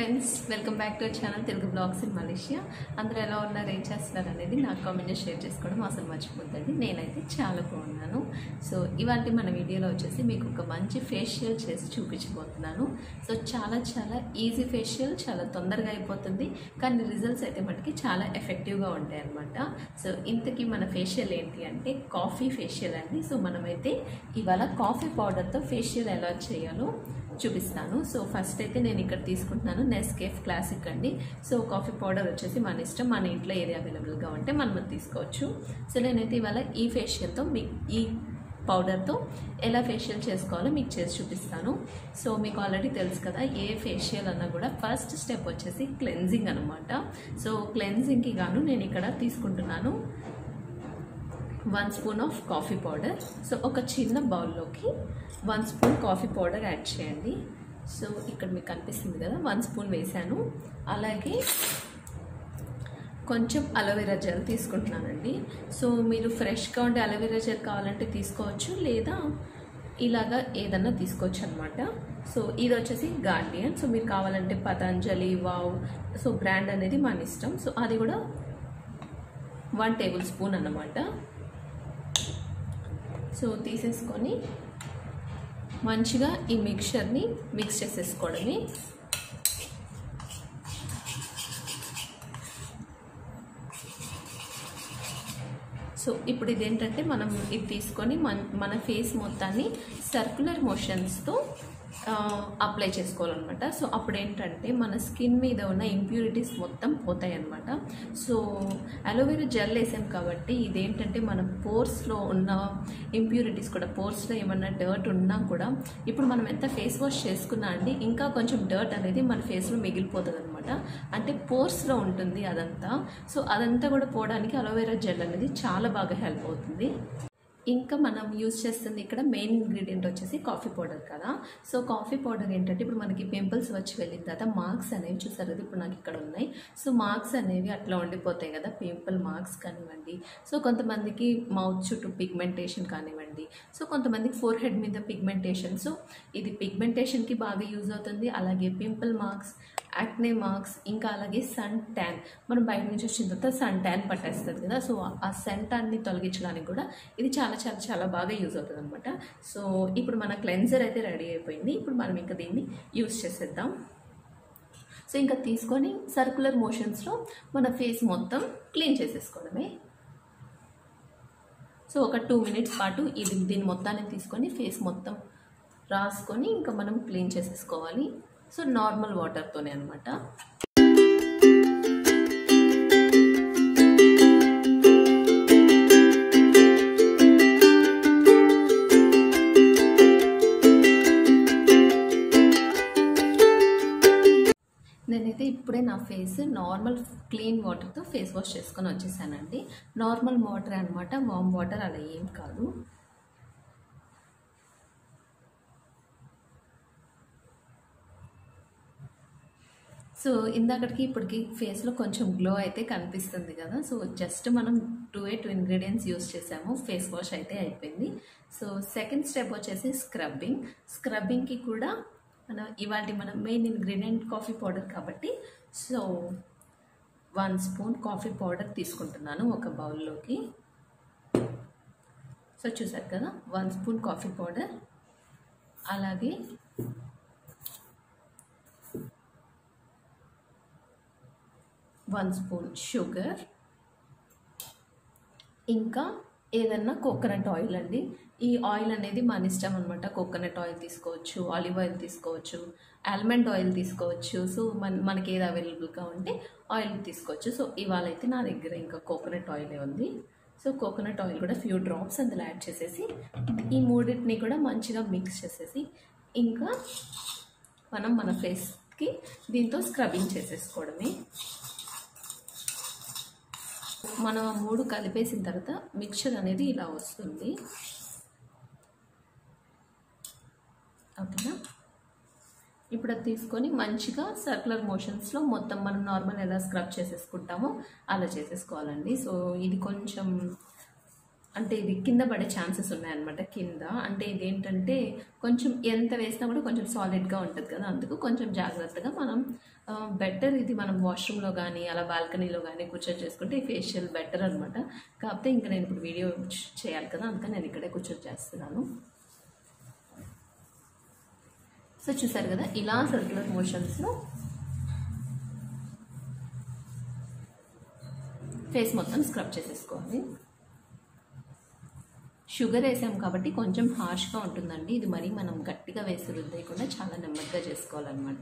friends welcome back to channel Telugu blogs in Malaysia అందరూ ఎలా ఉన్నారు ఏం చేస్తున్నారు అనేది నాకు కామెంట్ షేర్ చేసుకోవడం అసలు మర్చిపోద్దండి నేనైతే చాలా బాగున్నాను సో ఇవాళ మన వీడియోలో వచ్చేసి మీకు ఒక మంచి ఫేషియల్ చేసి చూపించబోతున్నాను సో చాలా చాలా ఈజీ ఫేషియల్ చాలా తొందరగా అయిపోతుంది కానీ రిజల్ట్స్ అయితే మటుకి చాలా ఎఫెక్టివ్గా ఉంటాయి అన్నమాట సో ఇంతకీ మన ఫేషియల్ ఏంటి అంటే కాఫీ ఫేషియల్ అండి సో మనమైతే ఇవాళ కాఫీ పౌడర్తో ఫేషియల్ ఎలా చేయాలో చూపిస్తాను సో ఫస్ట్ అయితే నేను ఇక్కడ తీసుకుంటున్నాను నెస్కేఫ్ క్లాసిక్ అండి సో కాఫీ పౌడర్ వచ్చేసి మన ఇష్టం మన ఇంట్లో ఏది అవైలబుల్గా ఉంటే మనం అది తీసుకోవచ్చు సో నేనైతే ఇవాళ ఈ ఫేషియల్తో మీ ఈ పౌడర్తో ఎలా ఫేషియల్ చేసుకోవాలో మీకు చేసి చూపిస్తాను సో మీకు ఆల్రెడీ తెలుసు కదా ఏ ఫేషియల్ అన్నా కూడా ఫస్ట్ స్టెప్ వచ్చేసి క్లెన్జింగ్ అనమాట సో క్లెన్జింగ్కి గాను నేను ఇక్కడ తీసుకుంటున్నాను one spoon of coffee powder so ఒక చిన్న బౌల్లోకి one spoon coffee powder add చేయండి సో ఇక్కడ మీకు కనిపిస్తుంది కదా వన్ స్పూన్ వేసాను అలాగే కొంచెం అలోవెరా జెల్ తీసుకుంటున్నానండి సో మీరు ఫ్రెష్గా ఉండే అలోవెరా జెల్ కావాలంటే తీసుకోవచ్చు లేదా ఇలాగా ఏదన్నా తీసుకోవచ్చు అనమాట సో ఇది వచ్చేసి గార్డియన్ సో మీరు కావాలంటే పతంజలి వావ్ సో బ్రాండ్ అనేది మన ఇష్టం సో అది కూడా వన్ టేబుల్ స్పూన్ అన్నమాట సో తీసేసుకొని మంచిగా ఈ మిక్చర్ని మిక్స్ చేసేసుకోవడమే సో ఇప్పుడు ఇదేంటంటే మనం ఇది తీసుకొని మన మన ఫేస్ మొత్తాన్ని సర్క్యులర్ మోషన్స్తో అప్లై చేసుకోవాలన్నమాట సో అప్పుడు ఏంటంటే మన స్కిన్ మీద ఉన్న ఇంప్యూరిటీస్ మొత్తం పోతాయి అనమాట సో అలోవెరా జెల్ వేసాం కాబట్టి ఇదేంటంటే మన పోర్స్లో ఉన్న ఇంప్యూరిటీస్ కూడా పోర్స్లో ఏమన్నా డర్ట్ ఉన్నా కూడా ఇప్పుడు మనం ఎంత ఫేస్ వాష్ చేసుకున్నా అండి ఇంకా కొంచెం డర్ట్ అనేది మన ఫేస్లో మిగిలిపోతుంది అనమాట అంటే పోర్స్లో ఉంటుంది అదంతా సో అదంతా కూడా పోవడానికి అలోవెరా జెల్ అనేది చాలా బాగా హెల్ప్ అవుతుంది ఇంకా మనం యూజ్ చేస్తుంది ఇక్కడ మెయిన్ ఇంగ్రీడియంట్ వచ్చేసి కాఫీ పౌడర్ కదా సో కాఫీ పౌడర్ ఏంటంటే ఇప్పుడు మనకి పింపుల్స్ వచ్చి వెళ్ళిన తర్వాత మార్క్స్ అనేవి చూసారు కదా ఇప్పుడు నాకు ఇక్కడ ఉన్నాయి సో మార్క్స్ అనేవి అట్లా ఉండిపోతాయి కదా పింపుల్ మార్క్స్ కానివ్వండి సో కొంతమందికి మౌత్ చుట్టూ పిగ్మెంటేషన్ కానివ్వండి సో కొంతమందికి ఫోర్ హెడ్ మీద పిగ్మెంటేషన్ సో ఇది పిగ్మెంటేషన్కి బాగా యూజ్ అవుతుంది అలాగే పింపుల్ మార్క్స్ యాక్నే మార్క్స్ ఇంకా అలాగే సన్ ట్యాన్ మనం బయట నుంచి వచ్చిన తర్వాత సన్ ట్యాన్ పట్టేస్తుంది కదా సో ఆ సన్ ట్యాన్ని తొలగించడానికి కూడా ఇది చాలా చాలా చాలా బాగా యూజ్ అవుతుంది అనమాట సో ఇప్పుడు మన క్లెన్జర్ అయితే రెడీ అయిపోయింది ఇప్పుడు మనం ఇంకా దీన్ని యూజ్ చేసేద్దాం సో ఇంకా తీసుకొని సర్కులర్ మోషన్స్లో మన ఫేస్ మొత్తం క్లీన్ చేసేసుకోవడమే సో ఒక టూ మినిట్స్ పాటు ఇది దీని మొత్తాన్ని తీసుకొని ఫేస్ మొత్తం రాసుకొని ఇంకా మనం క్లీన్ చేసేసుకోవాలి సో నార్మల్ వాటర్తోనే అనమాట నేనైతే ఇప్పుడే నా ఫేస్ నార్మల్ క్లీన్ వాటర్తో ఫేస్ వాష్ చేసుకొని వచ్చేసానండి నార్మల్ వాటర్ అనమాట వామ్ వాటర్ అలా ఏం కాదు సో ఇందాకటికి ఇప్పటికి ఫేస్లో కొంచెం గ్లో అయితే కనిపిస్తుంది కదా సో జస్ట్ మనం టూ ఏ టూ ఇంగ్రీడియంట్స్ యూస్ చేసాము ఫేస్ వాష్ అయితే అయిపోయింది సో సెకండ్ స్టెప్ వచ్చేసి స్క్రబ్బింగ్ స్క్రబ్బింగ్కి కూడా మన ఇవాళ మన మెయిన్ ఇంగ్రీడియంట్ కాఫీ పౌడర్ కాబట్టి so one spoon coffee powder తీసుకుంటున్నాను ఒక బౌల్లోకి సో చూసారు కదా వన్ స్పూన్ కాఫీ పౌడర్ అలాగే వన్ స్పూన్ షుగర్ ఇంకా ఏదన్నా కోకోనట్ ఆయిల్ అండి ఈ ఆయిల్ అనేది మన ఇష్టం అనమాట కోకోనట్ ఆయిల్ తీసుకోవచ్చు ఆలివ్ ఆయిల్ తీసుకోవచ్చు ఆల్మండ్ ఆయిల్ తీసుకోవచ్చు సో మన మనకి ఏది అవైలబుల్గా ఉంటే ఆయిల్ తీసుకోవచ్చు సో ఇవాళ అయితే నా దగ్గర ఇంకా కోకోనట్ ఆయిలే ఉంది సో కోకోనట్ ఆయిల్ కూడా ఫ్యూ డ్రాప్స్ అందులో యాడ్ చేసేసి ఈ మూడింటిని కూడా మంచిగా మిక్స్ చేసేసి ఇంకా మనం మన ఫేస్కి దీంతో స్క్రబ్బింగ్ చేసేసుకోవడమే మనం ఆ మూడు కలిపేసిన తర్వాత మిక్చర్ అనేది ఇలా వస్తుంది ఓకేనా ఇప్పుడు అది తీసుకొని మంచిగా సర్కులర్ మోషన్స్లో మొత్తం మనం నార్మల్ ఎలా స్క్రబ్ చేసేసుకుంటామో అలా చేసేసుకోవాలండి సో ఇది కొంచెం అంటే ఇది కింద పడే ఛాన్సెస్ ఉన్నాయన్నమాట కింద అంటే ఇది ఏంటంటే కొంచెం ఎంత వేసినా కూడా కొంచెం సాలిడ్గా ఉంటుంది కదా అందుకు కొంచెం జాగ్రత్తగా మనం బెటర్ ఇది మనం వాష్రూమ్లో కానీ అలా బాల్కనీలో కానీ కూర్చొని చేసుకుంటే ఈ ఫేషియల్ బెటర్ అనమాట కాకపోతే ఇంకా నేను ఇప్పుడు వీడియో చేయాలి కదా అందుకని నేను ఇక్కడే కూర్చొని చేస్తున్నాను సో చూసారు కదా ఇలా సర్క్యులర్ మోషన్స్లో ఫేస్ మొత్తం స్క్రబ్ చేసేసుకోవాలి షుగర్ వేసాం కాబట్టి కొంచెం హార్ష్గా ఉంటుందండి ఇది మరీ మనం గట్టిగా వేసి రుద్దేయకుండా చాలా నెమ్మదిగా చేసుకోవాలన్నమాట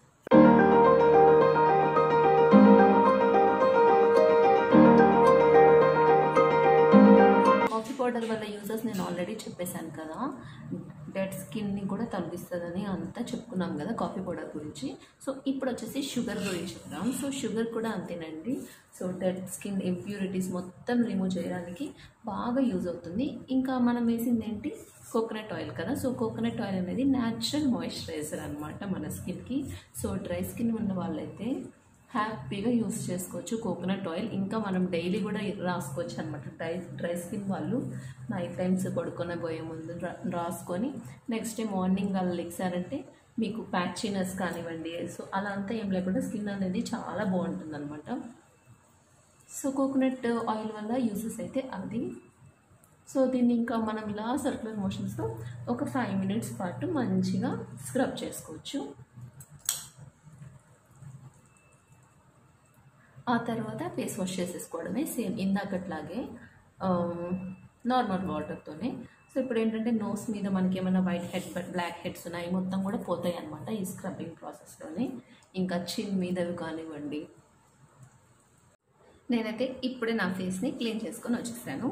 కాఫీ పౌడర్ వల్ల యూజెస్ నేను ఆల్రెడీ చెప్పేశాను కదా డెడ్ స్కిన్ని కూడా తగ్గిస్తుందని అంతా చెప్పుకున్నాం కదా కాఫీ పౌడర్ గురించి సో ఇప్పుడు వచ్చేసి షుగర్ గురించి చెప్తాం సో షుగర్ కూడా అంతేనండి సో డెడ్ స్కిన్ ఇంప్యూరిటీస్ మొత్తం రిమూవ్ చేయడానికి బాగా యూజ్ అవుతుంది ఇంకా మనం వేసింది ఏంటి కోకోనట్ ఆయిల్ కదా సో కోకోనట్ ఆయిల్ అనేది న్యాచురల్ మాయిశ్చరైజర్ అనమాట మన స్కిన్కి సో డ్రై స్కిన్ ఉన్న వాళ్ళైతే హ్యాపీగా యూస్ చేసుకోవచ్చు కోకోనట్ ఆయిల్ ఇంకా మనం డైలీ కూడా రాసుకోవచ్చు అనమాట డ్రై డ్రై స్కిన్ వాళ్ళు నైట్ టైమ్స్ పడుకొని పోయే ముందు రా- రాసుకొని నెక్స్ట్ డే మార్నింగ్ వాళ్ళు లెక్సారంటే మీకు ప్యాచినస్ కానివ్వండి సో అలా అంతా ఏం లేకుండా స్కిన్ అనేది చాలా బాగుంటుంది అనమాట సో కోకోనట్ ఆయిల్ వల్ల యూసెస్ అయితే అది సో దీన్ని ఇంకా మనం ఇలా సర్క్యులర్ మోషన్స్తో ఒక ఫైవ్ మినిట్స్ పాటు మంచిగా స్క్రబ్ చేసుకోవచ్చు ఆ తర్వాత ఫేస్ వాష్ చేసేసుకోవడమే సేమ్ ఇందాకట్లాగే నార్మల్ వాటర్తోనే సో ఇప్పుడు ఏంటంటే నోస్ మీద మనకి ఏమైనా వైట్ హెడ్ బ్లాక్ హెడ్స్ ఉన్నాయి మొత్తం కూడా పోతాయి అనమాట ఈ స్క్రబ్బింగ్ ప్రాసెస్లోనే ఇంకా చిన్ మీదవి కానివ్వండి నేనైతే ఇప్పుడే నా ఫేస్ని క్లీన్ చేసుకొని వచ్చేసాను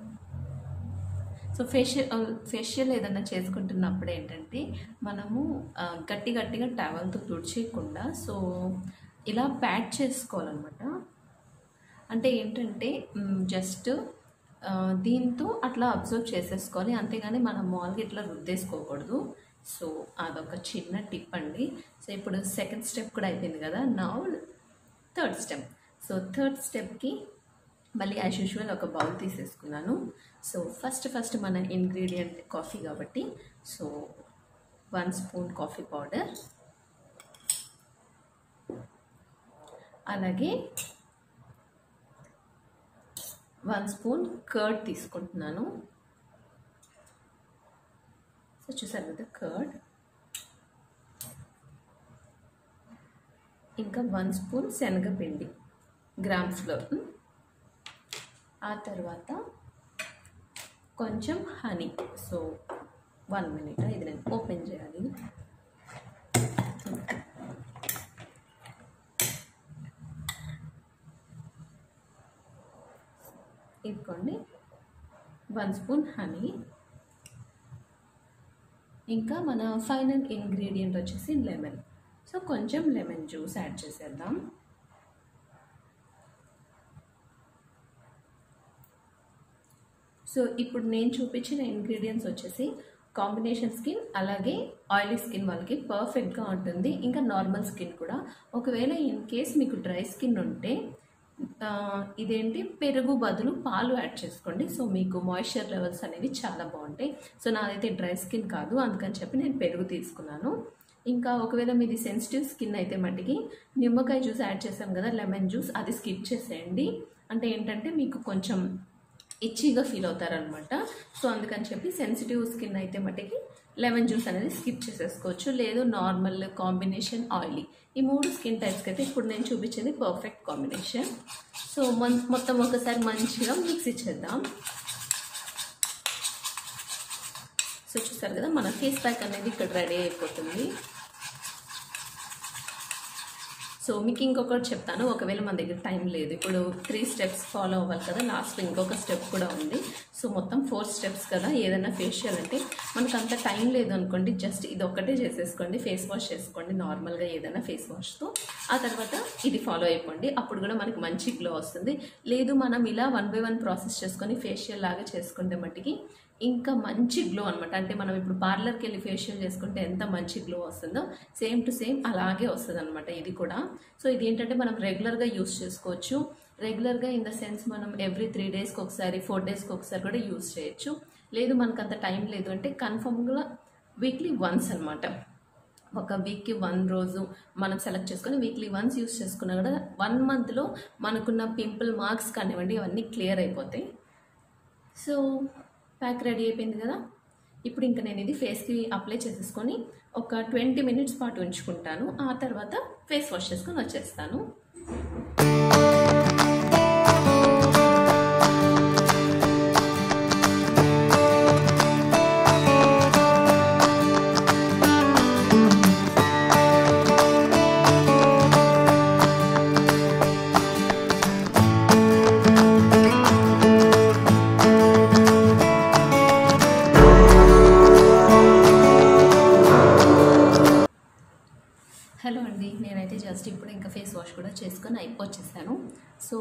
సో ఫేషియల్ ఫేషియల్ ఏదైనా చేసుకుంటున్నప్పుడు ఏంటంటే మనము ఆ, గట్టి గట్టిగా టవల్తో తుడిచేయకుండా సో ఇలా ప్యాడ్ చేసుకోవాలన్నమాట అంటే ఏంటంటే జస్ట్ దీంతో అట్లా అబ్జర్వ్ చేసేసుకోవాలి అంతేగాని మనం మామూలుగా ఇట్లా రుద్దేసుకోకూడదు సో అదొక చిన్న టిప్ అండి సో ఇప్పుడు సెకండ్ స్టెప్ కూడా అయిపోయింది కదా నా థర్డ్ స్టెప్ సో థర్డ్ స్టెప్కి మళ్ళీ యాజ్ యూజువల్ ఒక బౌల్ తీసేసుకున్నాను సో ఫస్ట్ ఫస్ట్ మన ఇంగ్రీడియంట్ కాఫీ కాబట్టి so one spoon coffee powder అలాగే వన్ స్పూన్ కర్డ్ తీసుకుంటున్నాను సో చూసారు కదా కర్డ్ ఇంకా వన్ స్పూన్ శనగపిండి గ్రామ్ ఫ్లోర్ ఆ తర్వాత కొంచెం హనీ సో వన్ మినిట్ ఇది నేను ఓపెన్ చేయాలి ఇదిగోండి వన్ స్పూన్ హనీ ఇంకా మన ఫైనల్ ఇంగ్రీడియంట్ వచ్చేసి లెమన్ సో కొంచెం లెమన్ జ్యూస్ యాడ్ చేసేద్దాం సో ఇప్పుడు నేను చూపించిన ఇంగ్రీడియంట్స్ వచ్చేసి కాంబినేషన్ స్కిన్ అలాగే ఆయిలీ స్కిన్ వాళ్ళకి పర్ఫెక్ట్గా ఉంటుంది ఇంకా నార్మల్ స్కిన్ కూడా ఒకవేళ ఇన్ కేస్ మీకు డ్రై స్కిన్ ఉంటే ఆ, ఇదేంటి పెరుగు బదులు పాలు యాడ్ చేసుకోండి సో మీకు మాయిశ్చర్ లెవెల్స్ అనేవి చాలా బాగుంటాయి సో నాదైతే డ్రై స్కిన్ కాదు అందుకని చెప్పి నేను పెరుగు తీసుకున్నాను ఇంకా ఒకవేళ మీది సెన్సిటివ్ స్కిన్ అయితే మట్టికి నిమ్మకాయ జ్యూస్ యాడ్ చేసాం కదా లెమన్ జ్యూస్ అది స్కిప్ చేసేయండి అంటే ఏంటంటే మీకు కొంచెం ఇచ్చిగా ఫీల్ అవుతారనమాట సో అందుకని చెప్పి సెన్సిటివ్ స్కిన్ అయితే మట్టికి లెమన్ జ్యూస్ అనేది స్కిప్ చేసేసుకోవచ్చు లేదు నార్మల్ కాంబినేషన్ ఆయిలీ ఈ మూడు స్కిన్ టైప్స్కి అయితే ఇప్పుడు నేను చూపించేది పర్ఫెక్ట్ కాంబినేషన్ సో మొన్- మొత్తం ఒకసారి మంచిగా మిక్స్ ఇచ్చేద్దాం సో చూసారు కదా మన ఫేస్ ప్యాక్ అనేది ఇక్కడ రెడీ అయిపోతుంది సో మీకు ఇంకొకటి చెప్తాను ఒకవేళ మన దగ్గర టైం లేదు ఇప్పుడు త్రీ స్టెప్స్ ఫాలో అవ్వాలి కదా లాస్ట్ ఇంకొక స్టెప్ కూడా ఉంది సో మొత్తం ఫోర్ స్టెప్స్ కదా ఏదైనా ఫేషియల్ అంటే మనకు అంత టైం లేదు అనుకోండి జస్ట్ ఇది ఒక్కటే చేసేసుకోండి ఫేస్ వాష్ చేసుకోండి నార్మల్గా ఏదైనా ఫేస్ వాష్తో ఆ తర్వాత ఇది ఫాలో అయిపోండి అప్పుడు కూడా మనకి మంచి గ్లో వస్తుంది లేదు మనం ఇలా వన్ బై వన్ ప్రాసెస్ చేసుకొని ఫేషియల్ లాగా చేసుకుంటే మట్టికి ఇంకా మంచి గ్లో అనమాట అంటే మనం ఇప్పుడు పార్లర్కి వెళ్ళి ఫేషియల్ చేసుకుంటే ఎంత మంచి గ్లో వస్తుందో సేమ్ టు సేమ్ అలాగే వస్తుంది అనమాట ఇది కూడా సో ఇది ఏంటంటే మనం రెగ్యులర్గా యూస్ చేసుకోవచ్చు రెగ్యులర్గా ఇన్ ద సెన్స్ మనం ఎవ్రీ త్రీ డేస్కి ఒకసారి ఫోర్ డేస్కి ఒకసారి కూడా యూస్ చేయొచ్చు లేదు మనకు అంత టైం లేదు అంటే కన్ఫర్మ్గా వీక్లీ వన్స్ అనమాట ఒక వీక్కి వన్ రోజు మనం సెలెక్ట్ చేసుకొని వీక్లీ వన్స్ యూస్ చేసుకున్నా కూడా వన్ మంత్లో మనకున్న పింపుల్ మార్క్స్ కానివ్వండి అవన్నీ క్లియర్ అయిపోతాయి సో ప్యాక్ రెడీ అయిపోయింది కదా ఇప్పుడు ఇంకా నేను ఇది ఫేస్కి అప్లై చేసేసుకొని ఒక ట్వంటీ మినిట్స్ పాటు ఉంచుకుంటాను ఆ తర్వాత ఫేస్ వాష్ చేసుకొని వచ్చేస్తాను హలో అండి నేనైతే జస్ట్ ఇప్పుడు ఇంకా ఫేస్ వాష్ కూడా చేసుకొని అయిపోవచ్చేసాను సో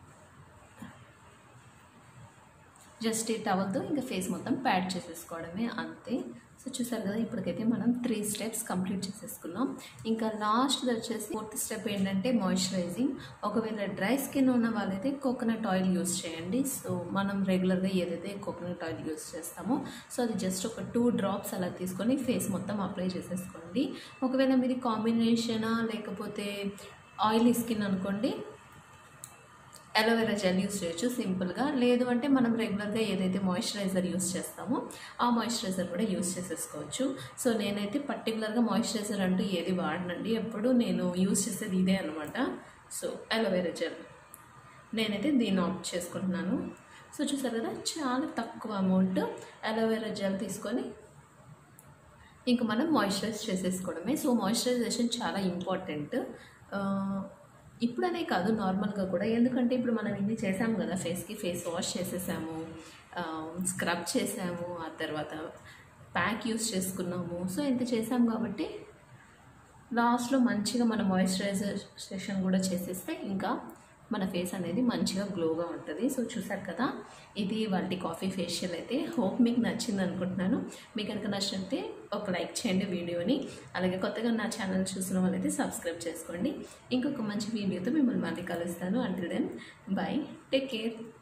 జస్ట్ ఈ టవల్తో ఇంకా ఫేస్ మొత్తం ప్యాడ్ చేసేసుకోవడమే అంతే సో చూసారు కదా ఇప్పటికైతే మనం త్రీ స్టెప్స్ కంప్లీట్ చేసేసుకున్నాం ఇంకా లాస్ట్ వచ్చేసి ఫోర్త్ స్టెప్ ఏంటంటే మాయిశ్చరైజింగ్ ఒకవేళ డ్రై స్కిన్ ఉన్న వాళ్ళైతే కోకోనట్ ఆయిల్ యూస్ చేయండి సో మనం రెగ్యులర్గా ఏదైతే కోకోనట్ ఆయిల్ యూస్ చేస్తామో సో అది జస్ట్ ఒక టూ డ్రాప్స్ అలా తీసుకొని ఫేస్ మొత్తం అప్లై చేసేసుకోండి ఒకవేళ మీది కాంబినేషనా లేకపోతే ఆయిలీ స్కిన్ అనుకోండి అలోవెరా జెల్ యూస్ చేయొచ్చు సింపుల్గా లేదు అంటే మనం రెగ్యులర్గా ఏదైతే మాయిశ్చరైజర్ యూస్ చేస్తామో ఆ మాయిశ్చరైజర్ కూడా యూస్ చేసేసుకోవచ్చు సో నేనైతే పర్టికులర్గా మాయిశ్చరైజర్ అంటూ ఏది వాడనండి ఎప్పుడు నేను యూస్ చేసేది ఇదే అనమాట సో అలోవెరా జెల్ నేనైతే దీన్ని ఆప్ట్ చేసుకుంటున్నాను సో చూసారు కదా చాలా తక్కువ అమౌంట్ అలోవెరా జెల్ తీసుకొని ఇంకా మనం మాయిశ్చరైజ్ చేసేసుకోవడమే సో మాయిశ్చరైజేషన్ చాలా ఇంపార్టెంట్ ఇప్పుడనే కాదు నార్మల్గా కూడా ఎందుకంటే ఇప్పుడు మనం ఇన్ని చేసాము కదా ఫేస్కి ఫేస్ వాష్ చేసేసాము స్క్రబ్ చేసాము ఆ తర్వాత ప్యాక్ యూస్ చేసుకున్నాము సో ఇంత చేసాము కాబట్టి లాస్ట్లో మంచిగా మన మాయిశ్చరైజేషన్ కూడా చేసేస్తే ఇంకా మన ఫేస్ అనేది మంచిగా గ్లోగా ఉంటుంది సో చూసారు కదా ఇది వాళ్ళ కాఫీ ఫేషియల్ అయితే హోప్ మీకు నచ్చింది అనుకుంటున్నాను మీకు కనుక నచ్చినట్టే ఒక లైక్ చేయండి వీడియోని అలాగే కొత్తగా నా ఛానల్ చూసిన వాళ్ళైతే సబ్స్క్రైబ్ చేసుకోండి ఇంకొక మంచి వీడియోతో మిమ్మల్ని మళ్ళీ కలుస్తాను until then bye take care